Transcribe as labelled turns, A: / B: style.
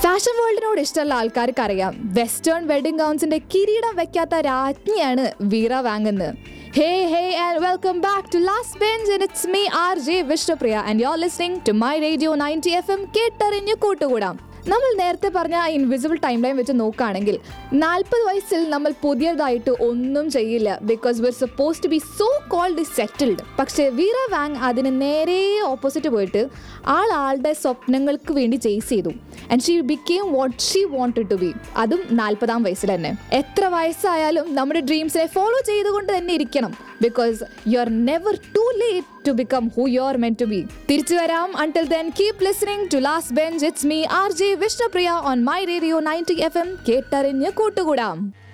A: fashion വേൾഡിനോട് ഇഷ്ടമുള്ള ആൾക്കാർക്ക് അറിയാം വെസ്റ്റേൺ വെഡിങ് ഗൗൺസിന്റെ കിരീടം വെക്കാത്ത രാജ്ഞിയാണ് വീറ വാങ്ങുന്നത് hey hey and welcome back to last bench and it's me R J Vishnupriya and you are listening to my radio ninety F M കേട്ടറിഞ്ഞു കൂട്ടുകൂടാം നമ്മൾ നേരത്തെ പറഞ്ഞ ആ ഇൻവിസിബിൾ ടൈം ലൈൻ വെച്ച് നോക്കുകയാണെങ്കിൽ നാൽപ്പത് വയസ്സിൽ നമ്മൾ പുതിയതായിട്ട് ഒന്നും ചെയ്യില്ല because we're suppose to be so called settled പക്ഷേ വീറ വാങ് അതിന് നേരെ ഓപ്പോസിറ്റ് പോയിട്ട് ആൾ ആളുടെ സ്വപ്നങ്ങൾക്ക് വേണ്ടി ചേസ് ചെയ്തു and she became what she wanted to be അതും നാൽപ്പതാം വയസ്സിൽ തന്നെ എത്ര വയസ്സായാലും നമ്മുടെ ഡ്രീംസിനെ ഫോളോ ചെയ്തുകൊണ്ട് തന്നെ ഇരിക്കണം because you are never too late to become who you are meant to be തിരിച്ചു വരാം until then keep listening to last bench it's me R J Vishnupriya on my radio ninety F M കേട്ടറിഞ്ഞ് കൂട്ടുകൂടാം